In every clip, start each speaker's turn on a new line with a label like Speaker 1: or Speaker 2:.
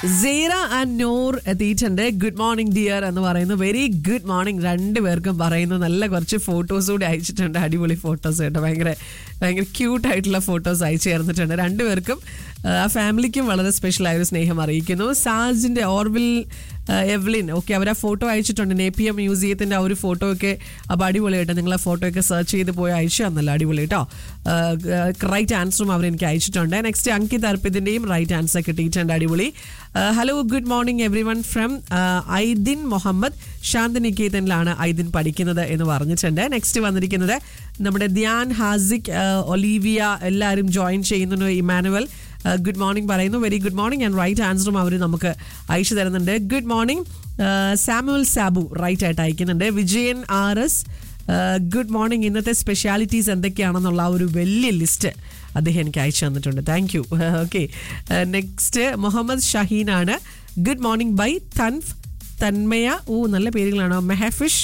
Speaker 1: സീറ and നൂർ എത്തിയിട്ടുണ്ട് good morning dear എന്ന് പറയുന്നു വെരി ഗുഡ് മോർണിംഗ് രണ്ടുപേർക്കും പറയുന്നു നല്ല കുറച്ച് ഫോട്ടോസ് കൂടി അയച്ചിട്ടുണ്ട് അടിപൊളി ഫോട്ടോസ് കേട്ടോ ഭയങ്കര ഭയങ്കര ക്യൂട്ട് ആയിട്ടുള്ള ഫോട്ടോസ് അയച്ചു ചേർന്നിട്ടുണ്ട് രണ്ടുപേർക്കും ആ, ആ ഫാമിലിക്കും വളരെ സ്പെഷ്യൽ ആയ ഒരു സ്നേഹം അറിയിക്കുന്നു സാജിന്റെ ഓർവിൽ ആ, എവ്ലിൻ ഓക്കെ അവർ ആ ഫോട്ടോ അയച്ചിട്ടുണ്ട് നേപ്പിയ മ്യൂസിയത്തിന്റെ ആ ഒരു ഫോട്ടോ ഒക്കെ അപ്പോൾ അടിപൊളിയായിട്ട് നിങ്ങൾ ആ ഫോട്ടോ ഒക്കെ സെർച്ച് ചെയ്ത് പോയി അയച്ചു തന്നല്ലോ അടിപൊളി കേട്ടോ റൈറ്റ് ആൻസറും അവർ എനിക്ക് അയച്ചിട്ടുണ്ട് നെക്സ്റ്റ് അങ്കിത് അർപ്പിതിന്റെയും റൈറ്റ് ആൻസർ കിട്ടിയിട്ടുണ്ട് അടിപൊളി hello good morning everyone from Aidin Muhammad ശാന്തിനികേതനിലാണ് ഐദിൻ പഠിക്കുന്നത് എന്ന് പറഞ്ഞിട്ടുണ്ട് നെക്സ്റ്റ് വന്നിരിക്കുന്നത് നമ്മുടെ ധ്യാൻ ഹാസിക് ആ, ഒലീവിയ എല്ലാവരും ജോയിൻ ചെയ്യുന്നു ഇമാനുവൽ ഗുഡ് മോർണിംഗ് പറയുന്നു very good morning and right ആൻസറും അവർ നമുക്ക് അയച്ചു തരുന്നുണ്ട് good morning Samuel Sabu right ആയിട്ട് അയക്കുന്നുണ്ട് Vijayan R S good morning ഇന്നത്തെ സ്പെഷ്യാലിറ്റീസ് എന്തൊക്കെയാണെന്നുള്ള ആ ഒരു വലിയ ലിസ്റ്റ് അദ്ദേഹം എനിക്ക് അയച്ചു തന്നിട്ടുണ്ട് thank you okay next Muhammad ഷഹീനാണ് ഗുഡ് മോർണിംഗ് ബൈ തൻഫ് തന്മയ ഓ നല്ല പേരുകളാണ് മെഹഫിഷ്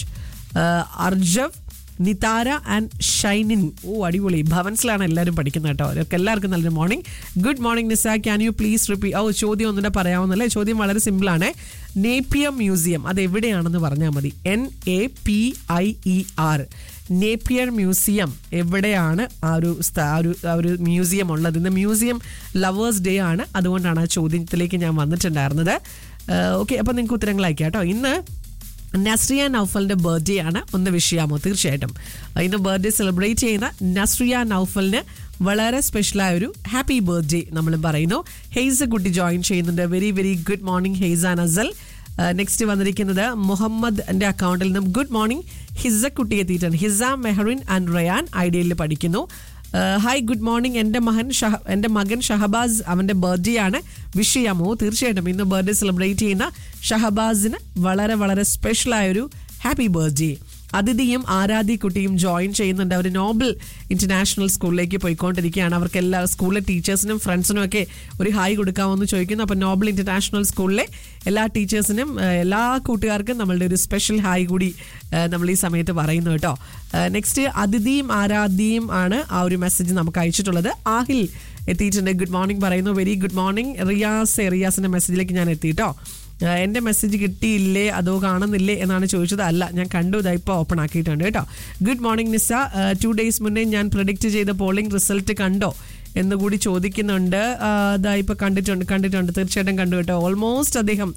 Speaker 1: അർജവ് നിതാര ആൻഡ് ഷൈനിൻ ഓ അടിപൊളി ഭവൻസിലാണ് എല്ലാവരും പഠിക്കുന്നത് കേട്ടോ അവർക്ക് എല്ലാവർക്കും നല്ലൊരു morning good morning Nisa can you please repeat ഓ ചോദ്യം ഒന്നുകൂടെ പറയാവുന്നല്ലേ ചോദ്യം വളരെ സിമ്പിളാണ് നേപ്പിയം മ്യൂസിയം അത് എവിടെയാണെന്ന് പറഞ്ഞാൽ മതി N A P I E R Napier museum എവിടെയാണ് ആ ഒരു സ്ഥ- ആ ഒരു ആ ഒരു മ്യൂസിയം ഉള്ളത് ഇന്ന് മ്യൂസിയം ലവേഴ്സ് ഡേ ആണ് അതുകൊണ്ടാണ് ആ ചോദ്യത്തിലേക്ക് ഞാൻ വന്നിട്ടുണ്ടായിരുന്നത് ഓക്കെ അപ്പോൾ നിങ്ങൾക്ക് ഉത്തരങ്ങൾ അയക്കാം കേട്ടോ ഇന്ന് നസ്രിയ നൗഫലിന്റെ ബർത്ത്ഡേ ആണ് ഒന്ന് വിഷയാമോ തീർച്ചയായിട്ടും ഇന്ന് ബർത്ത്ഡേ സെലിബ്രേറ്റ് ചെയ്യുന്ന നസ്രിയ നൗഫലിന് വളരെ സ്പെഷ്യലായ ഒരു ഹാപ്പി ബർത്ത്ഡേ നമ്മൾ പറയുന്നു ഹെയ്സ് കുട്ടി ജോയിൻ ചെയ്യുന്നുണ്ട് വെരി വെരി ഗുഡ് മോർണിംഗ് ഹെയ്സ നസൽ നെക്സ്റ്റ് വന്നിരിക്കുന്നത് മുഹമ്മദിന്റെ അക്കൗണ്ടിൽ നിന്നും ഗുഡ് മോർണിംഗ് ഹിസ കുട്ടി എത്തിയിട്ടുണ്ട് ഹിസ മെഹറിൻ ആൻഡ് റയാൻ ഐഡിയയിൽ പഠിക്കുന്നു ഹായ് ഗുഡ് മോർണിംഗ് എൻ്റെ മകൻ ഷഹ എൻ്റെ മകൻ ഷഹബാസ് അവൻ്റെ ബർത്ത്ഡേ ആണ് വിഷ് ചെയ്യാമോ തീർച്ചയായിട്ടും ഇന്ന് ബർത്ത്ഡേ സെലിബ്രേറ്റ് ചെയ്യുന്ന ഷഹബാസിന് വളരെ വളരെ സ്പെഷ്യലായ ഒരു ഹാപ്പി ബർത്ത്ഡേ അതിഥിയും ആരാധ്യ കുട്ടിയും ജോയിൻ ചെയ്യുന്നുണ്ട് അവർ നോബൽ ഇന്റർനാഷണൽ സ്കൂളിലേക്ക് പോയിക്കൊണ്ടിരിക്കുകയാണ് അവർക്ക് എല്ലാ സ്കൂളിലെ ടീച്ചേഴ്സിനും ഫ്രണ്ട്സിനും ഒക്കെ ഒരു ഹായ് കൊടുക്കാമെന്ന് ചോദിക്കുന്നു അപ്പോൾ നോബൽ ഇന്റർനാഷണൽ സ്കൂളിലെ എല്ലാ ടീച്ചേഴ്സിനും ഏഹ്, എല്ലാ കൂട്ടുകാർക്കും നമ്മളുടെ ഒരു സ്പെഷ്യൽ ഹായ് കൂടി ഏഹ്, നമ്മൾ ഈ സമയത്ത് പറയുന്നു കേട്ടോ നെക്സ്റ്റ് അതിഥിയും ആരാധ്യയും ആണ് ആ ഒരു മെസ്സേജ് നമുക്ക് അയച്ചിട്ടുള്ളത് ആഹിൽ എത്തിയിട്ടുണ്ട് ഗുഡ് മോർണിംഗ് പറയുന്നു വെരി ഗുഡ് മോർണിംഗ് റിയാസ് റിയാസിന്റെ മെസ്സേജിലേക്ക് ഞാൻ എത്തിയിട്ടോ ആഹ് എൻ്റെ മെസ്സേജ് കിട്ടിയില്ലേ അതോ കാണുന്നില്ലേ എന്നാണ് ചോദിച്ചത് അല്ല ഞാൻ കണ്ടു ഇതാ ഇപ്പോൾ ഓപ്പൺ ആക്കിയിട്ടുണ്ട് കേട്ടോ good morning Nisa two days മുന്നേ ഞാൻ പ്രഡിക്റ്റ് ചെയ്ത പോളിംഗ് റിസൾട്ട് കണ്ടോ എന്ന് കൂടി ചോദിക്കുന്നുണ്ട് ആഹ് ഇതാ ഇപ്പോൾ കണ്ടിട്ടുണ്ട് കണ്ടിട്ടുണ്ട് തീർച്ചയായിട്ടും കണ്ടു കേട്ടോ ഓൾമോസ്റ്റ് അദ്ദേഹം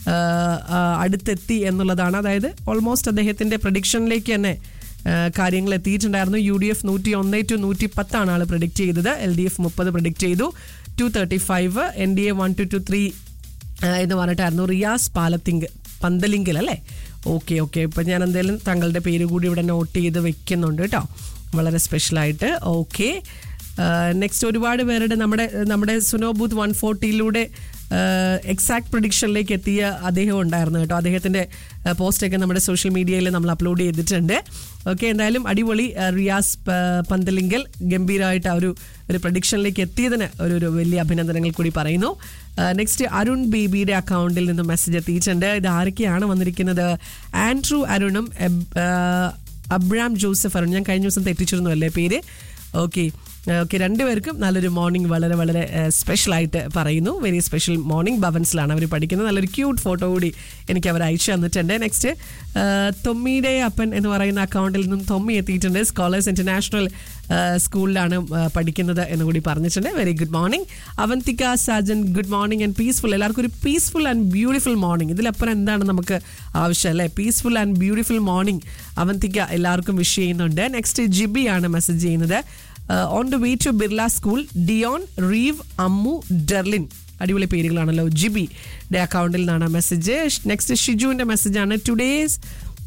Speaker 1: ആഹ് ആഹ് അടുത്തെത്തി എന്നുള്ളതാണ് അതായത് ഓൾമോസ്റ്റ് അദ്ദേഹത്തിൻ്റെ പ്രഡിക്ഷനിലേക്ക് തന്നെ ആഹ് കാര്യങ്ങൾ എത്തിയിട്ടുണ്ടായിരുന്നു യു ഡി എഫ് നൂറ്റി ഒന്ന് ടു നൂറ്റി പത്താണ് ആൾ പ്രഡിക്റ്റ് ചെയ്തത് എൽ ഡി എഫ് മുപ്പത് പ്രഡിക്റ്റ് ചെയ്തു two thirty five N D A one two two three എന്ന് പറഞ്ഞിട്ടായിരുന്നു റിയാസ് പാലത്തിങ്ക് പന്തലിങ്കിൽ അല്ലേ ഓക്കെ ഓക്കെ ഇപ്പം ഞാൻ എന്തായാലും താങ്കളുടെ പേര് കൂടി ഇവിടെ നോട്ട് ചെയ്ത് വെക്കുന്നുണ്ട് കേട്ടോ വളരെ സ്പെഷ്യലായിട്ട് ഓക്കെ നെക്സ്റ്റ് ഒരുപാട് പേരുടെ നമ്മുടെ നമ്മുടെ സുനോ ബൂത്ത് വൺ ഫോർട്ടിയിലൂടെ എക്സാക്ട് പ്രൊഡിക്ഷനിലേക്ക് എത്തിയ അദ്ദേഹം ഉണ്ടായിരുന്നു കേട്ടോ അദ്ദേഹത്തിൻ്റെ പോസ്റ്റൊക്കെ നമ്മുടെ സോഷ്യൽ മീഡിയയിൽ നമ്മൾ അപ്ലോഡ് ചെയ്തിട്ടുണ്ട് ഓക്കെ എന്തായാലും അടിപൊളി ആ, റിയാസ് പ- പന്തലിങ്കൽ ഗംഭീരമായിട്ട് ആ ഒരു ഒരു പ്രഡിക്ഷനിലേക്ക് എത്തിയതിന് ഒരു ഒരു വലിയ അഭിനന്ദനങ്ങൾ കൂടി പറയുന്നു നെക്സ്റ്റ് അരുൺ ബേബിയുടെ അക്കൗണ്ടിൽ നിന്ന് മെസ്സേജ് എത്തിയിട്ടുണ്ട് ഇത് ആരൊക്കെയാണ് വന്നിരിക്കുന്നത് ആൻഡ്രൂ അരുണും എബ്- ആ, അബ്രാം ജോസഫ് അരുൺ ഞാൻ കഴിഞ്ഞ ദിവസം തെറ്റിച്ചിരുന്നു അല്ലേ പേര് ഓക്കെ ഓക്കെ രണ്ടുപേർക്കും നല്ലൊരു മോർണിംഗ് വളരെ വളരെ സ്പെഷ്യൽ ആയിട്ട് പറയുന്നു വെരി സ്പെഷ്യൽ മോർണിംഗ് ഭവൻസിലാണ് അവർ പഠിക്കുന്നത് നല്ലൊരു ക്യൂട്ട് ഫോട്ടോ കൂടി എനിക്ക് അവർ അയച്ചു തന്നിട്ടുണ്ട് നെക്സ്റ്റ് തൊമ്മിയുടെ അപ്പൻ എന്ന് പറയുന്ന അക്കൗണ്ടിൽ നിന്നും തൊമ്മി എത്തിയിട്ടുണ്ട് സ്കോളേഴ്സ് ഇന്റർനാഷണൽ സ്കൂളിലാണ് ആ, പഠിക്കുന്നത് എന്ന് കൂടി പറഞ്ഞിട്ടുണ്ട് very good morning Avantika Sajan good morning and peaceful എല്ലാവർക്കും ഒരു പീസ്ഫുൾ ആൻഡ് ബ്യൂട്ടിഫുൾ മോർണിംഗ് ഇതിലപ്പുറം എന്താണ് നമുക്ക് ആവശ്യം അല്ലേ peaceful and beautiful morning Avantika എല്ലാവർക്കും വിഷ് ചെയ്യുന്നുണ്ട് നെക്സ്റ്റ് ജിബി ആണ് മെസ്സേജ് ചെയ്യുന്നത് on the way to Birla school Dion Reeve Ammu Derlin അടിപൊളി പേരുകളാണല്ലോ ജിബി ഡേ അക്കൗണ്ടിൽ നിന്നാണ് മെസ്സേജ് നെക്സ്റ്റ് ഷിജുവിന്റെ മെസ്സേജാണ് today's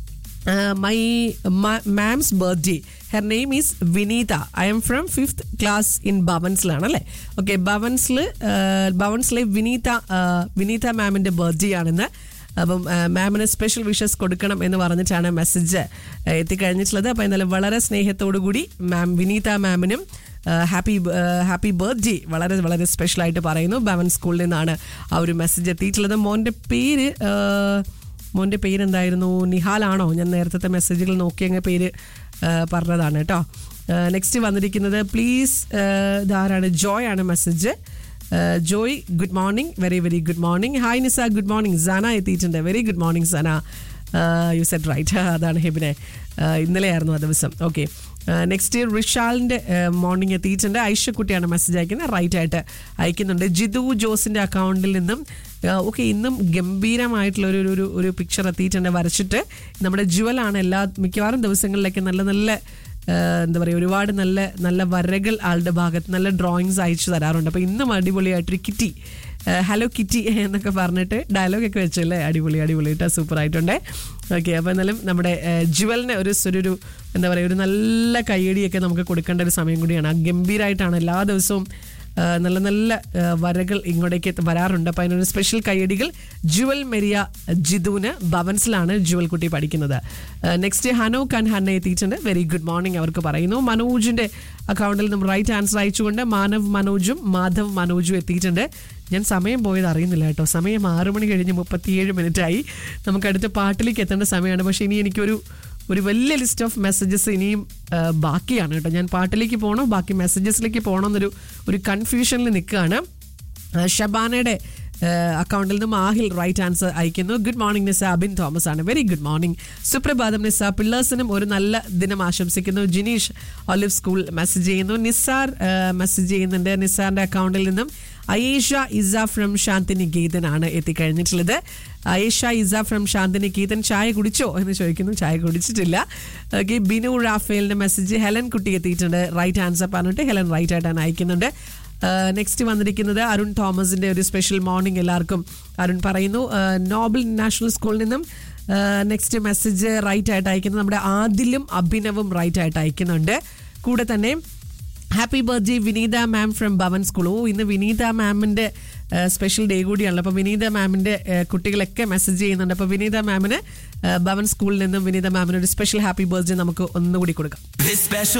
Speaker 1: my mom's birthday her name is Vineetha I am from fifth class in ഭവൻസിലാണ് അല്ലേ ഓക്കെ ഭവൻസിൽ ഭവൻസിലെ വിനീത ആ, വിനീത മാമിൻ്റെ ബർത്ത്ഡേ ആണെന്ന് അപ്പം മാമിന് സ്പെഷ്യൽ വിഷസ് കൊടുക്കണം എന്ന് പറഞ്ഞിട്ടാണ് മെസ്സേജ് എത്തിക്കഴിഞ്ഞിട്ടുള്ളത് അപ്പം എന്നാലും വളരെ സ്നേഹത്തോടു കൂടി മാം വിനീത മാമിനും ഹാപ്പി ഹാപ്പി ബർത്ത്ഡേ വളരെ വളരെ സ്പെഷ്യൽ ആയിട്ട് പറയുന്നു ഭവൻ സ്കൂളിൽ നിന്നാണ് ആ ഒരു മെസ്സേജ് എത്തിയിട്ടുള്ളത് മോൻ്റെ പേര് ആ, മോൻ്റെ പേരെന്തായിരുന്നു നിഹാലാണോ ഞാൻ നേരത്തെ മെസ്സേജുകൾ നോക്കി അങ്ങ് പേര് ആ, പറഞ്ഞതാണ് കേട്ടോ നെക്സ്റ്റ് വന്നിരിക്കുന്നത് പ്ലീസ് ഇതാരാണ് ജോയ് ആണ് message Joy good morning very very good morning hi Nisa good morning Sana എത്തിയിട്ടുണ്ട് very good morning Sana you set right അതാണ് ഹെബിനെ ഇന്നലെയായിരുന്നു ആ ദിവസം ഓക്കെ നെക്സ്റ്റ് റിഷാലിൻ്റെ മോർണിംഗ് എത്തിയിട്ടുണ്ട് ഐഷക്കുട്ടിയാണ് മെസ്സേജ് അയക്കുന്നത് റൈറ്റ് ആയിട്ട് അയക്കുന്നുണ്ട് ജിതു ജോസിൻ്റെ അക്കൗണ്ടിൽ നിന്നും ഓക്കെ ഇന്നും ഗംഭീരമായിട്ടുള്ള ഒരു ഒരു ഒരു പിക്ചർ എത്തിയിട്ടുണ്ട് വരച്ചിട്ട് നമ്മുടെ ജുവലാണ് എല്ലാ മിക്കവാറും ദിവസങ്ങളിലൊക്കെ നല്ല നല്ല എന്താ പറയുക ഒരുപാട് നല്ല നല്ല വരകൾ ആളുടെ ഭാഗത്ത് നല്ല ഡ്രോയിങ്സ് അയച്ചു തരാറുണ്ട് അപ്പോൾ ഇന്നും അടിപൊളിയായിട്ടൊരു കിറ്റി ഹലോ കിറ്റി എന്നൊക്കെ പറഞ്ഞിട്ട് ഡയലോഗൊക്കെ വെച്ചല്ലേ അടിപൊളി അടിപൊളിയായിട്ട് സൂപ്പർ ആയിട്ടുണ്ട് ഓക്കെ അപ്പോൾ എന്നാലും നമ്മുടെ ജുവലിന് ഒരു ഒരു എന്താ പറയുക ഒരു നല്ല കയ്യടിയൊക്കെ നമുക്ക് കൊടുക്കേണ്ട ഒരു സമയം കൂടിയാണ് ഗംഭീരമായിട്ടാണ് എല്ലാ ദിവസവും നല്ല നല്ല വരകൾ ഇങ്ങോട്ടേക്ക് വരാറുണ്ട് അപ്പോൾ അതിനൊരു സ്പെഷ്യൽ കയ്യടികൾ ജുവൽ മെരിയ ജിതുവിന് ഭവൻസിലാണ് ജുവൽ കുട്ടി പഠിക്കുന്നത് നെക്സ്റ്റ് ഹനോ കൻ ഹന്ന എത്തിയിട്ടുണ്ട് വെരി ഗുഡ് മോർണിംഗ് അവർക്ക് പറയുന്നു മനോജിൻ്റെ അക്കൗണ്ടിൽ നിന്നും റൈറ്റ് ആൻസർ അയച്ചുകൊണ്ട് മാനവ് മനോജും മാധവ് മനോജും എത്തിയിട്ടുണ്ട് ഞാൻ സമയം പോയത് അറിയുന്നില്ല കേട്ടോ സമയം ആറു മണി കഴിഞ്ഞ് മുപ്പത്തിയേഴ് മിനിറ്റ് ആയി നമുക്ക് അടുത്ത പാട്ടിലേക്ക് എത്തേണ്ട സമയമാണ് പക്ഷേ ഇനി എനിക്കൊരു ഒരു വലിയ ലിസ്റ്റ് ഓഫ് മെസ്സേജസ് ഇനിയും ബാക്കിയാണ് കേട്ടോ ഞാൻ പാട്ടിലേക്ക് പോകണോ ബാക്കി മെസ്സേജസിലേക്ക് പോകണോ എന്നൊരു ഒരു കൺഫ്യൂഷനിൽ നിൽക്കുകയാണ് ഷബാനയുടെ അക്കൗണ്ടിൽ നിന്നും ആഹിൽ റൈറ്റ് ആൻസർ അയക്കുന്നു good morning Nisa Abin Thomas ആണ് വെരി ഗുഡ് മോർണിംഗ് സുപ്രഭാതം നിസ പിള്ളേഴ്സിനും ഒരു നല്ല ദിനം ആശംസിക്കുന്നു ജിനീഷ് ഒലിവ് സ്കൂൾ മെസ്സേജ് ചെയ്യുന്നു നിസാർ മെസ്സേജ് ചെയ്യുന്നുണ്ട് നിസാറിന്റെ അക്കൗണ്ടിൽ നിന്നും അയേഷ ഇസ ഫ്രം ശാന്തിനികേതൻ ആണ് എത്തിക്കഴിഞ്ഞിട്ടുള്ളത് അയേഷ ഇസ ഫ്രം ശാന്തിനികേതൻ ചായ കുടിച്ചോ എന്ന് ചോദിക്കുന്നു ചായ കുടിച്ചിട്ടില്ല ഓക്കെ ബിനു റാഫേലിന്റെ മെസ്സേജ് ഹെലൻ കുട്ടി എത്തിയിട്ടുണ്ട് റൈറ്റ് ആൻസർ പറഞ്ഞിട്ട് ഹെലൻ റൈറ്റ് ആയിട്ടാണ് അയക്കുന്നുണ്ട് നെക്സ്റ്റ് വന്നിരിക്കുന്നത് അരുൺ തോമസിന്റെ ഒരു സ്പെഷ്യൽ മോർണിംഗ് എല്ലാവർക്കും അരുൺ പറയുന്നു നോബൽ നാഷണൽ സ്കൂളിൽ നിന്നും നെക്സ്റ്റ് മെസ്സേജ് റൈറ്റ് ആയിട്ട് അയക്കുന്നത് നമ്മുടെ ആദിലും അഭിനവും റൈറ്റ് ആയിട്ട് അയക്കുന്നുണ്ട് കൂടെ തന്നെ happy birthday Vineetha ma'am from Bhavan school ഓ ഇന്ന് വിനീത മാമിൻ്റെ സ്പെഷ്യൽ ഡേ കൂടിയാണല്ലോ അപ്പോൾ വിനീത മാമിൻ്റെ കുട്ടികളൊക്കെ മെസ്സേജ് ചെയ്യുന്നുണ്ട് അപ്പോൾ വിനീത മാമിന് ഭവൻ സ്കൂളിൽ നിന്നും വിനീത മാമിന് ഒരു സ്പെഷ്യൽ ഹാപ്പി ബർത്ത്ഡേ നമുക്ക് ഒന്നുകൂടി കൊടുക്കാം